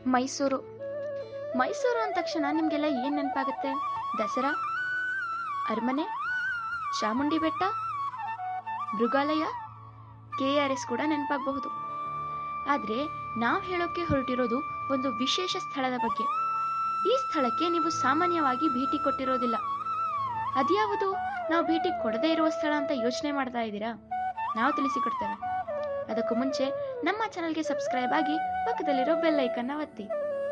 ಮೈಸೂರು ಮೈಸೂರು ಅಂದ ತಕ್ಷಣ ನಿಮಗೆಲ್ಲ ಏನು ನೆನಪಾಗುತ್ತೆ ದಸರಾ ಅರಮನೆ ಚಾಮುಂಡಿ ಬೆಟ್ಟ ಮೃಗಾಲಯ ಕೆ ಆರ್ ಎಸ್ ಕೂಡ ನೆನಪಾಗಬಹುದು ಆದರೆ ನಾವು ಹೇಳೋಕೆ ಹೊರಟಿರೋದು ಒಂದು ವಿಶೇಷ ಸ್ಥಳದ ಬಗ್ಗೆ ಈ ಸ್ಥಳಕ್ಕೆ ನೀವು ಸಾಮಾನ್ಯವಾಗಿ ಭೇಟಿ ಕೊಟ್ಟಿರೋದಿಲ್ಲ ಅದ್ಯಾವುದು ನಾವು ಭೇಟಿ ಕೊಡದೇ ಇರುವ ಸ್ಥಳ ಅಂತ ಯೋಚನೆ ಮಾಡ್ತಾ ಇದ್ದೀರಾ ನಾವು ತಿಳಿಸಿಕೊಡ್ತೇವೆ ಅದಕ್ಕೂ ಮುಂಚೆ ನಮ್ಮ ಚಾನಲ್ಗೆ ಸಬ್ಸ್ಕ್ರೈಬ್ ಆಗಿ ಪಕ್ಕದಲ್ಲಿರೋ ಬೆಲ್ ಐಕನ್ನ ಒತ್ತಿ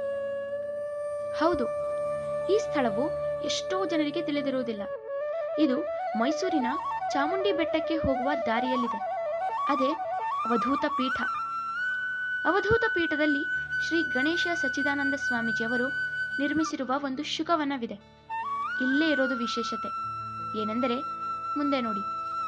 ಹೌದು ಈ ಸ್ಥಳವು ಎಷ್ಟೋ ಜನರಿಗೆ ತಿಳಿದಿರುವುದಿಲ್ಲ ಇದು ಮೈಸೂರಿನ ಚಾಮುಂಡಿ ಬೆಟ್ಟಕ್ಕೆ ಹೋಗುವ ದಾರಿಯಲ್ಲಿದೆ ಅದೇ ಅವಧೂತ ಪೀಠ ಅವಧೂತ ಪೀಠದಲ್ಲಿ ಶ್ರೀ ಗಣೇಶ ಸಚ್ಚಿದಾನಂದ ಸ್ವಾಮೀಜಿಯವರು ನಿರ್ಮಿಸಿರುವ ಒಂದು ಶುಕವನವಿದೆ ಇಲ್ಲೇ ಇರೋದು ವಿಶೇಷತೆ ಏನೆಂದರೆ ಮುಂದೆ ನೋಡಿ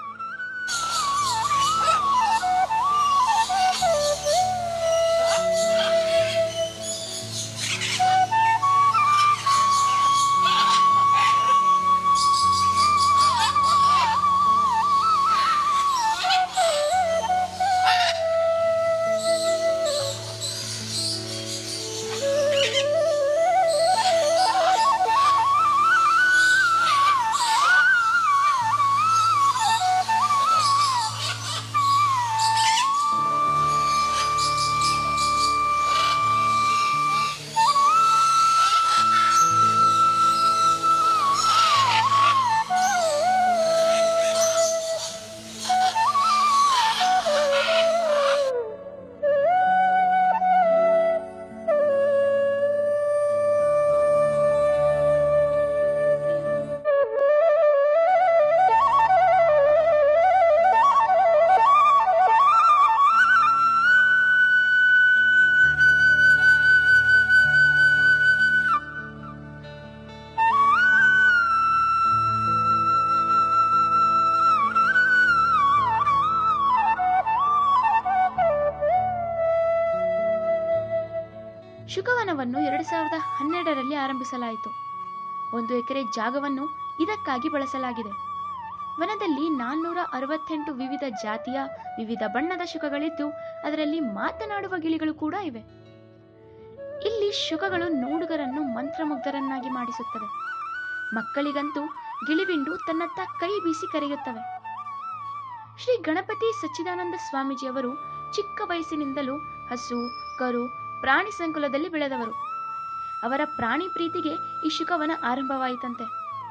ಶುಕವನವನ್ನು ಎರಡು ಸಾವಿರದ ಹನ್ನೆರಡರಲ್ಲಿ ಆರಂಭಿಸಲಾಯಿತು ಒಂದು ಎಕರೆ ಜಾಗವನ್ನು ಇದಕ್ಕಾಗಿ ಬಳಸಲಾಗಿದೆ ವನದಲ್ಲಿ ನಾನ್ನೂರ ಅರವತ್ತೆಂಟು ವಿವಿಧ ಜಾತಿಯ ವಿವಿಧ ಬಣ್ಣದ ಶುಕಗಳಿದ್ದು ಅದರಲ್ಲಿ ಮಾತನಾಡುವ ಗಿಳಿಗಳು ಕೂಡ ಇವೆ ಇಲ್ಲಿ ಶುಕಗಳು ನೋಡುಗರನ್ನು ಮಂತ್ರಮುಗ್ಧರನ್ನಾಗಿ ಮಾಡಿಸುತ್ತದೆ ಮಕ್ಕಳಿಗಂತೂ ಗಿಳಿಬಿಂಡು ತನ್ನತ್ತ ಕೈ ಬೀಸಿ ಕರೆಯುತ್ತವೆ ಶ್ರೀ ಗಣಪತಿ ಸಚ್ಚಿದಾನಂದ ಸ್ವಾಮೀಜಿಯವರು ಚಿಕ್ಕ ವಯಸ್ಸಿನಿಂದಲೂ ಹಸು ಕರು ಪ್ರಾಣಿ ಸಂಕುಲದಲ್ಲಿ ಬೆಳೆದವರು ಅವರ ಪ್ರಾಣಿ ಪ್ರೀತಿಗೆ ಈ ಶುಕವನ ಆರಂಭವಾಯಿತಂತೆ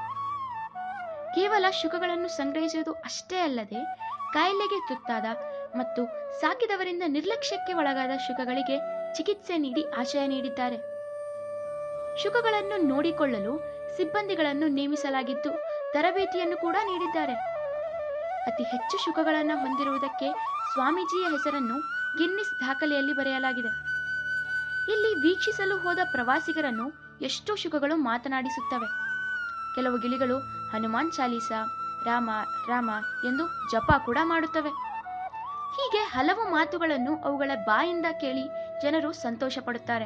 ಕೇವಲ ಶುಕಗಳನ್ನು ಸಂಗ್ರಹಿಸುವುದು ಅಷ್ಟೇ ಅಲ್ಲದೆ ಕಾಯಿಲೆಗೆ ತುತ್ತಾದ ಮತ್ತು ಸಾಕಿದವರಿಂದ ನಿರ್ಲಕ್ಷ್ಯಕ್ಕೆ ಒಳಗಾದ ಶುಕಗಳಿಗೆ ಚಿಕಿತ್ಸೆ ನೀಡಿ ಆಶಯ ನೀಡಿದ್ದಾರೆ ಶುಕಗಳನ್ನು ನೋಡಿಕೊಳ್ಳಲು ಸಿಬ್ಬಂದಿಗಳನ್ನು ನೇಮಿಸಲಾಗಿದ್ದು ತರಬೇತಿಯನ್ನು ಕೂಡ ನೀಡಿದ್ದಾರೆ ಅತಿ ಹೆಚ್ಚು ಶುಕಗಳನ್ನು ಹೊಂದಿರುವುದಕ್ಕೆ ಸ್ವಾಮೀಜಿಯ ಹೆಸರನ್ನು ಗಿನ್ನಿಸ್ ದಾಖಲೆಯಲ್ಲಿ ಬರೆಯಲಾಗಿದೆ ಇಲ್ಲಿ ವೀಕ್ಷಿಸಲು ಹೋದ ಪ್ರವಾಸಿಗರನ್ನು ಎಷ್ಟೋ ಶುಕಗಳು ಮಾತನಾಡಿಸುತ್ತವೆ ಕೆಲವು ಗಿಳಿಗಳು ಹನುಮಾನ್ ಚಾಲೀಸ ರಾಮ ರಾಮ ಎಂದು ಜಪ ಕೂಡ ಮಾಡುತ್ತವೆ ಹೀಗೆ ಹಲವು ಮಾತುಗಳನ್ನು ಅವುಗಳ ಬಾಯಿಂದ ಕೇಳಿ ಜನರು ಸಂತೋಷ ಪಡುತ್ತಾರೆ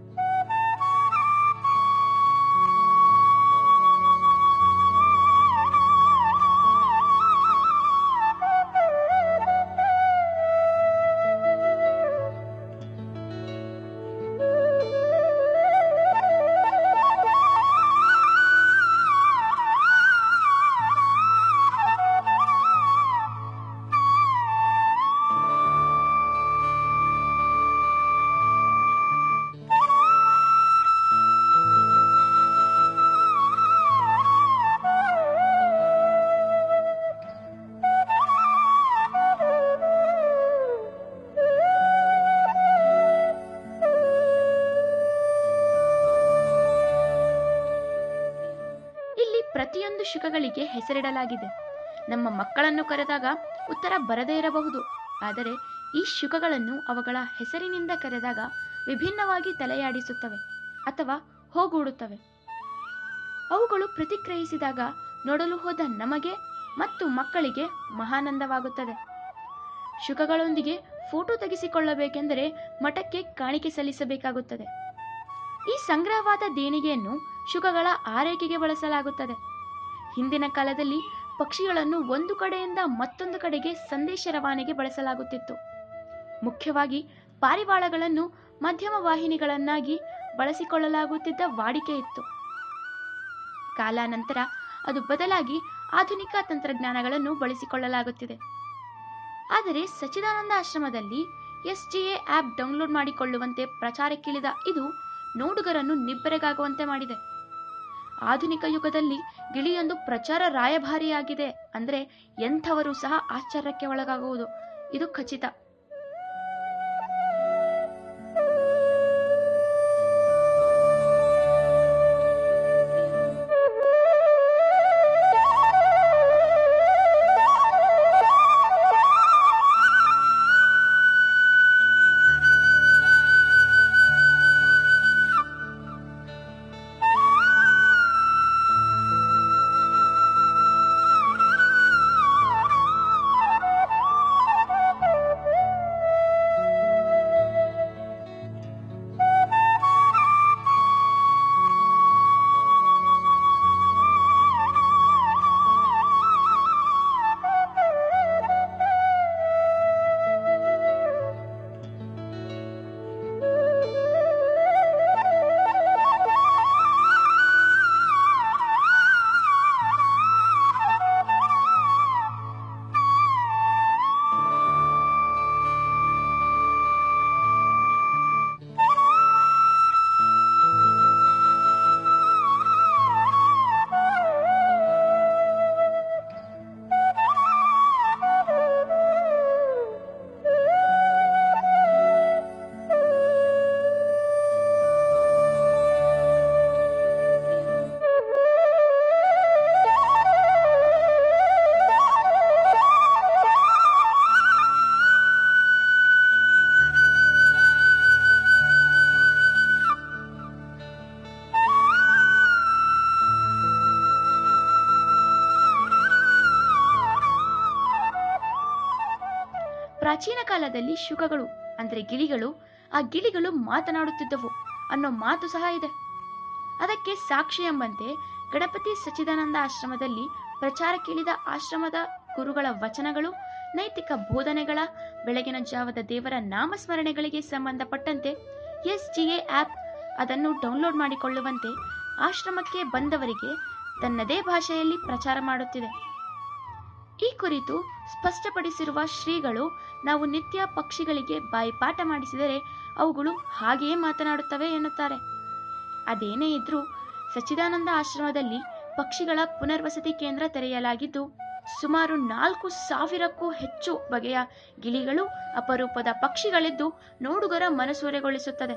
ಇಲ್ಲಿ ಪ್ರತಿಯೊಂದು ಶುಕಗಳಿಗೆ ಹೆಸರಿಡಲಾಗಿದೆ ನಮ್ಮ ಮಕ್ಕಳನ್ನು ಕರೆದಾಗ ಉತ್ತರ ಬರದೇ ಇರಬಹುದು ಆದರೆ ಈ ಶುಕಗಳನ್ನು ಅವುಗಳ ಹೆಸರಿನಿಂದ ಕರೆದಾಗ ವಿಭಿನ್ನವಾಗಿ ತಲೆಯಾಡಿಸುತ್ತವೆ ಅಥವಾ ಹೋಗೂಡುತ್ತವೆ ಅವುಗಳು ಪ್ರತಿಕ್ರಿಯಿಸಿದಾಗ ನೋಡಲು ಹೋದ ನಮಗೆ ಮತ್ತು ಮಕ್ಕಳಿಗೆ ಮಹಾನಂದವಾಗುತ್ತದೆ ಶುಕಗಳೊಂದಿಗೆ ಫೋಟೋ ತೆಗೆಸಿಕೊಳ್ಳಬೇಕೆಂದರೆ ಮಠಕ್ಕೆ ಕಾಣಿಕೆ ಸಲ್ಲಿಸಬೇಕಾಗುತ್ತದೆ ಈ ಸಂಗ್ರಹವಾದ ದೇಣಿಗೆಯನ್ನು ಶುಕಗಳ ಆರೈಕೆಗೆ ಬಳಸಲಾಗುತ್ತದೆ ಹಿಂದಿನ ಕಾಲದಲ್ಲಿ ಪಕ್ಷಿಗಳನ್ನು ಒಂದು ಕಡೆಯಿಂದ ಮತ್ತೊಂದು ಕಡೆಗೆ ಸಂದೇಶ ರವಾನೆಗೆ ಬಳಸಲಾಗುತ್ತಿತ್ತು ಮುಖ್ಯವಾಗಿ ಪಾರಿವಾಳಗಳನ್ನು ಮಧ್ಯಮ ವಾಹಿನಿಗಳನ್ನಾಗಿ ಬಳಸಿಕೊಳ್ಳಲಾಗುತ್ತಿದ್ದ ವಾಡಿಕೆ ಇತ್ತು ಕಾಲಾನಂತರ ಅದು ಬದಲಾಗಿ ಆಧುನಿಕ ತಂತ್ರಜ್ಞಾನಗಳನ್ನು ಬಳಸಿಕೊಳ್ಳಲಾಗುತ್ತಿದೆ ಆದರೆ ಸಚ್ಚಿದಾನಂದ ಆಶ್ರಮದಲ್ಲಿ ಎಸ್ಜಿಎ ಆಪ್ ಡೌನ್ಲೋಡ್ ಮಾಡಿಕೊಳ್ಳುವಂತೆ ಪ್ರಚಾರಕ್ಕಿಳಿದ ಇದು ನೋಡುಗರನ್ನು ನಿಬ್ಬೆರಗಾಗುವಂತೆ ಮಾಡಿದೆ ಆಧುನಿಕ ಯುಗದಲ್ಲಿ ಗಿಳಿಯೊಂದು ಪ್ರಚಾರ ರಾಯಭಾರಿಯಾಗಿದೆ ಅಂದ್ರೆ ಎಂಥವರು ಸಹ ಆಶ್ಚರ್ಯಕ್ಕೆ ಒಳಗಾಗುವುದು ಇದು ಖಚಿತ ಪ್ರಾಚೀನ ಕಾಲದಲ್ಲಿ ಶುಕಗಳು ಅಂದ್ರೆ ಗಿಳಿಗಳು ಆ ಗಿಳಿಗಳು ಮಾತನಾಡುತ್ತಿದ್ದವು ಅನ್ನೋ ಮಾತು ಸಹ ಇದೆ ಅದಕ್ಕೆ ಸಾಕ್ಷಿ ಎಂಬಂತೆ ಗಣಪತಿ ಸಚ್ಚಿದಾನಂದ ಆಶ್ರಮದಲ್ಲಿ ಪ್ರಚಾರಕ್ಕಿಳಿದ ಆಶ್ರಮದ ಗುರುಗಳ ವಚನಗಳು ನೈತಿಕ ಬೋಧನೆಗಳ ಬೆಳಗಿನ ಜಾವದ ದೇವರ ನಾಮಸ್ಮರಣೆಗಳಿಗೆ ಸಂಬಂಧಪಟ್ಟಂತೆ ಎಸ್ಜಿಎ ಆಪ್ ಅದನ್ನು ಡೌನ್ಲೋಡ್ ಮಾಡಿಕೊಳ್ಳುವಂತೆ ಆಶ್ರಮಕ್ಕೆ ಬಂದವರಿಗೆ ತನ್ನದೇ ಭಾಷೆಯಲ್ಲಿ ಪ್ರಚಾರ ಮಾಡುತ್ತಿದೆ ಈ ಕುರಿತು ಸ್ಪಷ್ಟಪಡಿಸಿರುವ ಶ್ರೀಗಳು ನಾವು ನಿತ್ಯ ಪಕ್ಷಿಗಳಿಗೆ ಬಾಯಿಪಾಠ ಮಾಡಿಸಿದರೆ ಅವುಗಳು ಹಾಗೆಯೇ ಮಾತನಾಡುತ್ತವೆ ಎನ್ನುತ್ತಾರೆ ಅದೇನೇ ಇದ್ರೂ ಸಚ್ಚಿದಾನಂದ ಆಶ್ರಮದಲ್ಲಿ ಪಕ್ಷಿಗಳ ಪುನರ್ವಸತಿ ಕೇಂದ್ರ ತೆರೆಯಲಾಗಿದ್ದು ಸುಮಾರು ನಾಲ್ಕು ಸಾವಿರಕ್ಕೂ ಹೆಚ್ಚು ಬಗೆಯ ಗಿಳಿಗಳು ಅಪರೂಪದ ಪಕ್ಷಿಗಳಿದ್ದು ನೋಡುಗರ ಮನಸೂರೆಗೊಳಿಸುತ್ತದೆ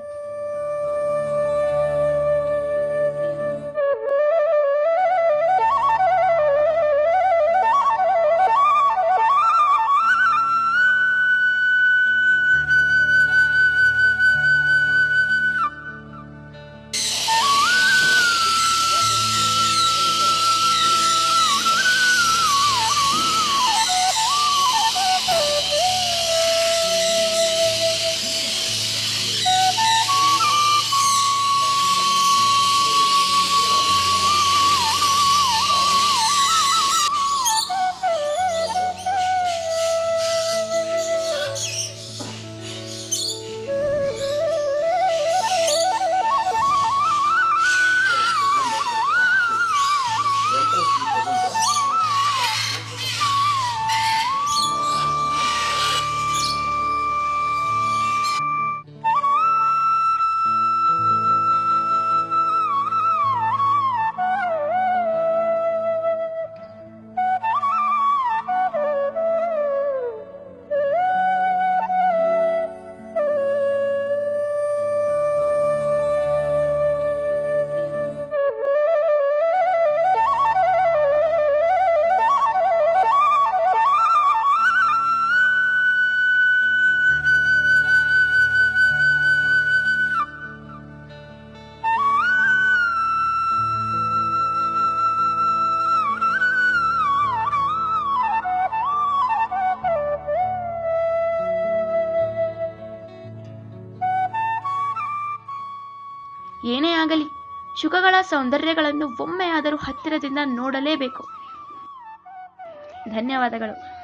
ಏನೇ ಆಗಲಿ ಶುಕಗಳ ಸೌಂದರ್ಯಗಳನ್ನು ಒಮ್ಮೆಯಾದರೂ ಹತ್ತಿರದಿಂದ ನೋಡಲೇಬೇಕು ಧನ್ಯವಾದಗಳು